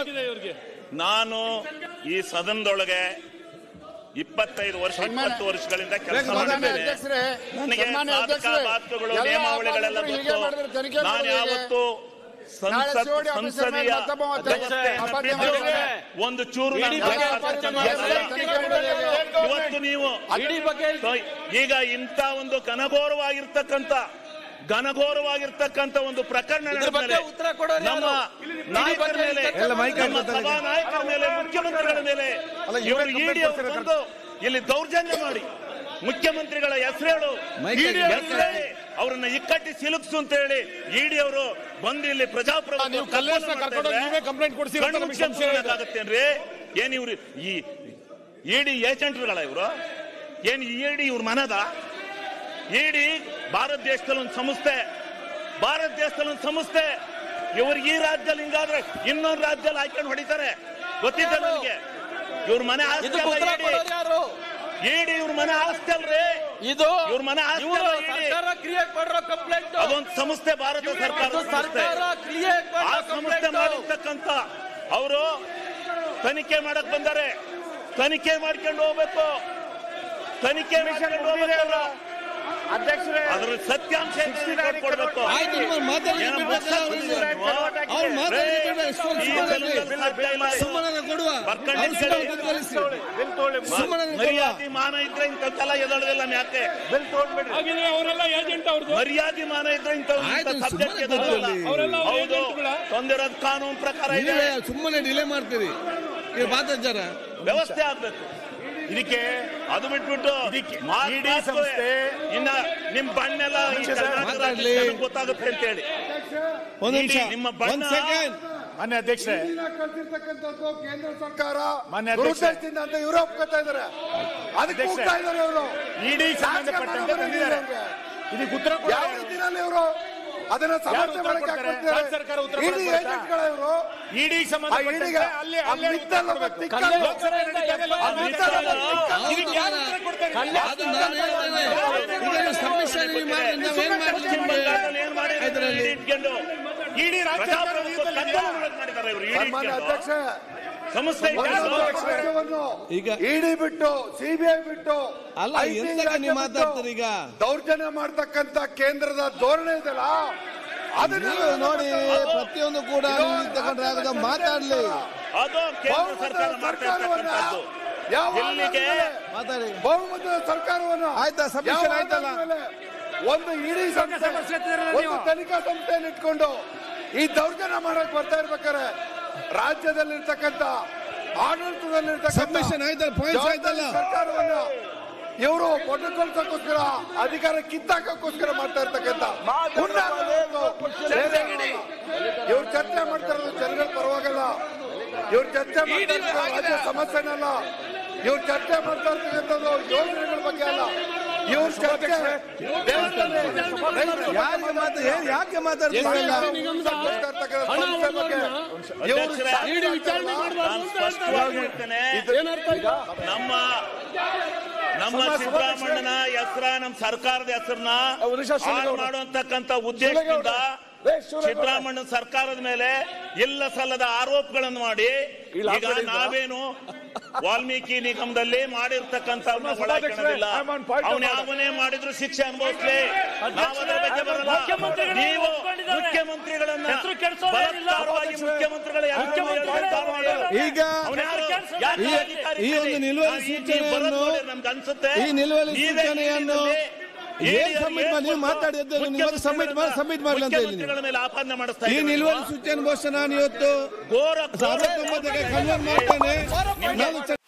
ಆಗಿದೆ ಇವ್ರಿಗೆ ನಾನು ಈ ಸದನದೊಳಗೆ ಇಪ್ಪತ್ತೈದು ವರ್ಷ ಇಪ್ಪತ್ತು ವರ್ಷಗಳಿಂದ ಕೆಲಸ ಸನ್ಮಾನ್ಯ ಮಾಡಿದ್ದೇನೆ ಅಧ್ಯಕ್ಷರೇ, ನನಗೆ ಸನ್ಮಾನ್ಯ ಸಾಧಕ ಅಧ್ಯಕ್ಷರೇ, ಬಾಧಕಗಳು ಎಲ್ಲ ನಿಯಮಾವಳಿಗಳೆಲ್ಲ ಆಪಾದಕರು ಹೀಗೆ ಗೊತ್ತು ಮಾಡಿದ್ರೆ ತನಿಖೆ ನಾನು ಮಾಡೋದು ಹೇಗೆ? ಯಾವತ್ತು ನಾಳೆ ಸಂಸತ್ COD ಆಫೀಸರ್ ಮೇಲೆ ಸಂಸದೀಯ ಮತ್ತೊಬ್ಬ ಮತ್ತೆ ವ್ಯವಸ್ಥೆಯನ್ನು ಅಪರಾಧ ಬಿಟ್ಟು ಮಾಡಿದ್ರೆ ಒಂದು ಚೂರು ನಾನು ಇಡೀ ಬಗ್ಗೆ ಮಾತಾಡ್ತಕ್ಕಂಥ ಅಪರಾಧ ಅಲ್ಲ. ತನಿಖೆ ಮಾಡೋದು ಹೇಗೆ? ಇವತ್ತು ನೀವು ಇಡೀ ಬಗ್ಗೆ ಸೊ, ಈಗ ಇಂಥ ಒಂದು ಘನಘೋರವಾಗಿರ್ತಕ್ಕಂಥ ಘನಘೋರವಾಗಿರ್ತಕ್ಕಂಥ ಒಂದು ಪ್ರಕರಣ ಇದ್ರ ನಡೆದ ಬಗ್ಗೆ ಮೇಲೆ ಉತ್ತರ ಕೊಡೋರು ನಮ್ಮ ಯಾರು? ನಾಯಕರ ಇಡೀ ಮೇಲೆ ಬಗ್ಗೆ ಎಲ್ಲ ಮೈಕ್ ನಮ್ಮ ಸಭಾ ನಾಯಕರ ಮೇಲೆ ಮುಖ್ಯಮಂತ್ರಿಗಳ ಮೇಲೆ ಇವರು ಇಡಿ ಅವರು ಬಂದು ಇಲ್ಲಿ ದೌರ್ಜನ್ಯ ಮಾಡಿ ಮುಖ್ಯಮಂತ್ರಿಗಳ ಹೆಸರೇಳು ಇಡಿ ಹೆಸರೇಳಿ ಅವರನ್ನ ಇಕ್ಕಟ್ಟಿ ಸಿಲುಕ್ಸು ಅಂತ ಹೇಳಿ ಇಡಿ ಅವರು ಬಂದು ಇಲ್ಲಿ ಪ್ರಜಾಪ್ರಭುತ್ವ ನೀವು ಕಲ್ಲೇಶ್ನ ಕರ್ಕೊಂಡು ಹೋಗಿ ನೀವೇ ಕಂಪ್ಲೇಂಟ್ ಕೊಡ್ಸಿರೋ ಅಂತ ನಮಗೆ ಸಂಶಯ ಇದೆ. ಆಗತ್ತೇನ್ರಿ ಏನ್ ಇವ್ರು ಈ ಇಡಿ ಏಜೆಂಟ್ರುಗಳ ಇವರು ಏನ್ ಇಡಿ ಇವ್ರ ಮನದ ಇಡಿ ಭಾರತ ದೇಶದಲ್ಲಿ ಒಂದು ಸಂಸ್ಥೆ ಭಾರತ ದೇಶದಲ್ಲಿ ಒಂದು ಸಂಸ್ಥೆ ಇವ್ರಿಗೆ ಈ ರಾಜ್ಯದಲ್ಲಿ ಹಿಂಗಾದ್ರೆ ಇನ್ನೊಂದು ರಾಜ್ಯದಲ್ಲಿ ಹಾಕೊಂಡು ಹೊಡಿತಾರೆ ಗೊತ್ತಿದೆ ನನಗೆ ಇವ್ರ ಮನೆ ಆಸ್ತಿ ಇದಕ್ಕೆ ಉತ್ತರ ಅಲ್ಲ ಕೊಡೋರು ಯಾರು ಇಡಿ ಇವ್ರ ಮನೆ ಆಸ್ತಿ ಅಲ್ರಿ ಇದು ಇವ್ರ ಮನೆ ಆಸ್ತಿ ಇವರು ಅಲ್ಲ ಇಡಿ. ಸರ್ಕಾರ ಕ್ರಿಯೇಟ್ ಮಾಡಿರೋ ಕಂಪ್ಲೇಂಟ್ ಅದೊಂದು ಸಂಸ್ಥೆ ಭಾರತ ಸರ್ಕಾರದ ಸಂಸ್ಥೆ ಸರ್ಕಾರ ಕ್ರಿಯೇಟ್ ಆ ಮಾಡಿರೋ ಸಂಸ್ಥೆ ಕಂಪ್ಲೇಂಟ್ ಮಾಡಿರ್ತಕ್ಕಂಥ ಅವರು ತನಿಖೆ ಮಾಡಕ್ ಬಂದಾರೆ ತನಿಖೆ ಮಾಡ್ಕೊಂಡು ಹೋಗ್ಬೇಕು ತನಿಖೆ ಮಾಡ್ಕೊಂಡು ಹೋಗ್ಬೇಕು ಅಧ್ಯಕ್ಷರೇ ಅದ್ರ ಸತ್ಯಾಂಶ ಏನಿದೆ ಕೊಡ್ಬೇಕು ಆಯ್ತು ನಿಮ್ಮ ಮಾತಾಡಿ ಏನೋ ಬಿಡ್ಬೇಕು. ಮೋಸ ಮಾಡಿದ್ದೀರಾ ನೀವು? ಅವ್ರು ಮಾತಾಡಿ ರೇ, ಬಿಡ್ಬೇಕು. ಸುಮ್ಮನೆ ಈ ಸುಮ್ಮನೆ ಸಲದಲ್ಲಿ ಸಾಧ್ಯ ಇಲ್ಲ. ಸುಮ್ಮನೆ ಕೊಡುವ ಬರ್ಕಂಡು ಅವ್ರು ಸುಮ್ಮನೆ ಕೇಳಿ. ಕೂತ್ಕೊಳ್ಳಿಸಿ. ಮ- ಸುಮ್ಮನೆ ಕೊಡುವ. ಮರ್ಯಾದೆ ಮಾನ ಇದ್ರೆ ಇಂಥದ್ದೆಲ್ಲ ಎದೊಳದಿಲ್ಲ ಯಾಕೆ ಹಾಗಿದ್ರೆ ಅವರೆಲ್ಲ ಏಜೆಂಟ್ ಅವ್ರದ್ದು ಮರ್ಯಾದೆ ಮಾನ ಇದ್ರೆ ಇಂಥ ಆಯ್ತು, ಸಬ್ಜೆಕ್ಟ್ ಸುಮ್ಮನೆ ಎದೊಳದಿಲ್ಲ ಕೂತ್ಕೊಳ್ಳಿ. ಅವರೆಲ್ಲ ಅವ್ರ ಹೌದು ಏಜೆಂಟ್ಗಳ? ತಂದಿರೋದು ಕಾನೂನು ಪ್ರಕಾರ ಇದೆ ನೀವೇ ಸುಮ್ಮನೆ ಡಿಲೇ ಮಾಡ್ತೀರಿ ನೀವು ಮಾತಾಡ್ತಾರ ವ್ಯವಸ್ಥೆ ಆಗ್ಬೇಕು ಇದಕ್ಕೆ ಅದು ಬಿಟ್ಬಿಟ್ಟು ಇಡೀ ಸಂಸ್ಥೆ ಇನ್ನ ನಿಮ್ ಬಣ್ಣೆಲ್ಲ ಈ ಕರ್ನಾಟಕ ಮಾತಾಡ್ಲಿ. ಜನಕ್ಕೆ ಗೊತ್ತಾಗುತ್ತೆ ಅಂತ ಹೇಳಿ ಒಂದ್ ನಿಮಿಷ ಇಡೀ ನಿಮ್ಮ ಬಣ್ಣ- ಒಂದ್ ಸೆಕೆಂಡ್ ಮಾನ್ಯ ಅಧ್ಯಕ್ಷರೇ ಕಲ್ತಿರ್ತಕ್ಕಂಥದ್ದು ಕೇಂದ್ರ ಸರ್ಕಾರ ಮಾನ್ಯ ಅಧ್ಯಕ್ಷರೇ. ದುರುದ್ದೇಶದಿಂದ ಅಂತ ಇವರು ಒಪ್ಕೊತಾ ಇದಾರೆ ಅದಕ್ಕೆ ಅಧ್ಯಕ್ಷರೇ. ಹೋಗ್ತಾ ಇದಾರೆ ಅವರು ಇಡಿ ಸಂಬಂಧಪಟ್ಟಂತೆ ತಂದಿದ್ದಾರೆ ಇದಕ್ಕೆ ಉತ್ತರ ಕೊಡೋರು ಯಾವ ಯಾರು? ರೀತಿಯಲ್ಲಿ ಇವರು ಅದನ್ನ ಯಾರು ಸಮರ್ಥನೆ ಉತ್ತರ ಮಾಡಕ್ಕೆ ಕೊಡ್ತಾರೆ? ಹಾಕ್ಕೊಡ್ತಾರೆ. ರಾಜ್ಯ ಸರ್ಕಾರ ಉತ್ತರ ಇಡೀ ಕೊಡ್ಬೇಕಾ? ಏಜೆಂಟ್ಗಳ ಇವರು ಇಡಿ ಆ ಸಂಬಂಧಪಟ್ಟಂತೆ ಇಡಿಗೆ ಅಲ್ಲಿ ಆ ಅಲ್ಲೇ ಉತ್ತರ ಮಿತ್ತಲ್ಲ ಕೊಡ್ಬೇಕು. ತಿಕ್ಕಲ್ಲ. ಲೋಕಸಭೆ ನಡೀತದಲ್ಲ, ಆ ಮಿತ್ತಲ್ಲ ತಿಕ್ಕಲ್ಲ. ಇದಕ್ಕೆ ಯಾರು ಉತ್ತರ ಕೊಡ್ತಾರೆ? ಅದು ನಾನು ಹೇಳ್ತೇನೆ ಇದನ್ನು ಸಬ್ಮಿಷನ್ ನೀವು ಮಾಡಿ ನಾವೇನ್ ಪಶ್ಚಿಮ ಮಾಡ್ತೀವಿ ಬಂಗಾಳದಲ್ಲಿ ಏನ್ ಮಾಡಿದ್ರು ಇದರಲ್ಲಿ? ಇಡಿ ಇಟ್ಕೊಂಡು ಇಡೀ ರಾಜ್ಯ ಸರ್ಕಾರ ಪ್ರಜಾಪ್ರಭುತ್ವ ನಿಯಂತ್ರಣದಲ್ಲಿ ಕಗ್ಗಲ ಮಾಡಿದ್ದಾರೆ ಇವರು ಇಡಿ ಸನ್ಮಾನ್ಯ ಇಟ್ಕೊಂಡು. ಅಧ್ಯಕ್ಷ ಸಂಸ್ಥೆ ಇಟ್ಕೊಂಡು. ಈಗ ಇಡಿ ಬಿಟ್ಟು ಸಿಬಿಐ ಬಿಟ್ಟು ಅಲ್ಲ, IT ಎಂತಕ್ಕೆ ಇಲಾಖೆ ನೀವು ಬಿಟ್ಟು ಮಾತಾಡ್ತೀರಿ ಈಗ? ದೌರ್ಜನ್ಯ ಮಾಡ್ತಕ್ಕಂತ ಕೇಂದ್ರದ ಧೋರಣೆ ಇದೆಯಲ್ಲ ಅದನ್ನ ನೀವು ನೋಡಿ ಪ್ರತಿಯೊಂದು ಕೂಡ ನೀವು ತಗೊಂಡ್ರೆ ಆಗದ ಮಾತಾಡ್ಲಿ ಅದು ಕೇಂದ್ರ ಸರ್ಕಾರ ಮಾಡ್ತಾ ಇರ್ತಕ್ಕಂಥದ್ದು ಯಾವ ಎಲ್ಲಿಗೆ? ಮಾತಾಡಿ ಬಹುಮತದ ಸರ್ಕಾರವನ್ನ ಆಯ್ತಾ? submission ಯಾವ ಆಯ್ತಲ್ಲ? ಆಧಾರದ ಮೇಲೆ ಒಂದು ಇಡೀ ಸಂಸ್ಥೆ ಒಂದು ತನಿಖಾ ಸಂಸ್ಥೆಯನ್ನು ಇಟ್ಕೊಂಡು ಈ ದೌರ್ಜನ್ಯ ಮಾಡಕ್ ಬರ್ತಾ ಇರ್ಬೇಕಾರೆ ರಾಜ್ಯದಲ್ಲಿರ್ತಕ್ಕಂಥ ಆಡಳಿತದಲ್ಲಿರ್ತಕ್ಕಂಥ Submission ಆಯ್ತಲ್ಲ, points ಆಯ್ತಲ್ಲ? ಸರ್ಕಾರವನ್ನ ಇವರು ಕೊಟ್ಟುಕೊಳ್ಸಕ್ಕೋಸ್ಕರ ಅಧಿಕಾರ ಕಿತ್ತಾಕೋಸ್ಕರ ಮಾಡ್ತಾ ಇರ್ತಕ್ಕಂಥ ಇವ್ರು ಚರ್ಚೆ ಮಾಡ್ತಾ ಇರೋದು ಜನಗಳ ಪರವಾಗಲ್ಲ ಇವ್ರು ಚರ್ಚೆ ಮಾಡ್ತಾ ಇರೋದು ರಾಜ್ಯ ಸಮಸ್ಯೆನಲ್ಲ ಇವ್ರು ಚರ್ಚೆ ಮಾಡ್ತಾ ಇರ್ತಕ್ಕಂಥದ್ದು ಯೋಜನೆಗಳ ಬಗ್ಗೆ ಅಲ್ಲ ಇವ್ರ ಚರ್ಚೆ ದೇಶದಲ್ಲಿ ರೈತರ ಯಾಕೆ ಮಾತು ಏನ್- ಯಾಕೆ ಮಾತಾಡ್ತೀರಿ ಇವೆಲ್ಲ? ಮಾಡ್ತಾ ಇರ್ತಕ್ಕಂಥ ಸಮಸ್ಯೆ ಬಗ್ಗೆ ಇವ್ರು ಅಧ್ಯಕ್ಷರೇ, ಇಡಿ ವಿಚಾರಣೆ ಮಾಡಬಾರ್ದು ನಾನು ಅಂತ ಸ್ಪಷ್ಟವಾಗಿ ಹೇಳ್ತೇನೆ ಏನರ್ಥ ಈಗ ನಮ್ಮ ನಮ್ಮ ಸಿದ್ದರಾಮಣ್ಣನ ಹೆಸರ ನಮ್ಮ ಸರ್ಕಾರದ ಹೆಸರನ್ನ ಹಾಳು ಮಾಡುವಂತಕ್ಕಂಥ ಉದ್ದೇಶದಿಂದ ಸಿದ್ದರಾಮಣ್ಣನ ಸರ್ಕಾರದ ಮೇಲೆ ಇಲ್ಲ ಸಲ್ಲದ ಆರೋಪಗಳನ್ನು ಮಾಡಿ ಈಗ ನಾವೇನು ವಾಲ್ಮೀಕಿ ನಿಗಮದಲ್ಲಿ ಮಾಡಿರ್ತಕ್ಕಂಥ ಒಳಗಿಲ್ಲ ಅವನು ಯಾವನೇ ಮಾಡಿದ್ರು ಶಿಕ್ಷೆ ಅನುಭವಿಸ್ಲಿ ನಾವು ಅದರ ಬಗ್ಗೆ ಬರಲ್ಲ ಮುಖ್ಯಮಂತ್ರಿಗಳೇ ನೀವು ಒಪ್ಕೊಂಡಿದ್ದಾರೆ. ಮುಖ್ಯಮಂತ್ರಿಗಳನ್ನ ಹೆಸರು ಕೆಡ್ಸೋದೇನಿಲ್ಲ. ಬಲಾತ್ಕಾರವಾಗಿ ಮುಖ್ಯಮಂತ್ರಿಗಳ ಹೆಸರನ್ನ ಮುಖ್ಯಮಂತ್ರಿಗಳೇ ಹೇಳ್ತಾರೆ. ಒಪ್ಕೊಂಡಿದ್ದಾರೆ. ಈಗ ಅವ್ನು ಯಾರು? ಕೆಲ್ಸ ಯಾಕೆ ಈ- ಅಧಿಕಾರಿ ಈ ಒಂದು ಇದ್ದೀರಿ? ನಿಲುವಳಿ ನಾವು ಈ- ಈ ಸೂಚನೆಯನ್ನು- ಬರೋದು ನೋಡಿ ನಮ್ಗೆ ಅನ್ಸುತ್ತೆ ಈ ನಿಲುವಳಿ ನೀವೇ ಸೂಚನೆಯನ್ನು ಈಡಿಯಲ್ಲಿ ಏನ್ ಈಡಿಯಲ್ಲಿ submit ಮಾಡಿ? ನೀವು ಏನ್ ಮಾತಾಡಿ ಎದ್ದು ನೀವು ಮುಖ್ಯಮಂತ್ರಿಗಳನ್ನ- submit ಮಾಡಿ- submit ಮಾಡ್ಲಿ ಅಂತ ಹೇಳಿ ನೀವು. ಮುಖ್ಯಮಂತ್ರಿಗಳ ಮೇಲೆ ಆಪಾದನೆ ಮಾಡಿಸ್ತಾ ಈ ಇದ್ದೀರಾ ನಿಲುವಳಿ ನೀವು? ಸೂಚನೆ ಘೋಷಣೆ ನಾನು ಇವತ್ತು ಘೋರ ಘೋರ ಅರವತ್ತೊಂಬತ್ತಕ್ಕೆ ಕನ್ವರ್ಟ್ ಮಾಡ್ತೇನೆ ನಾನು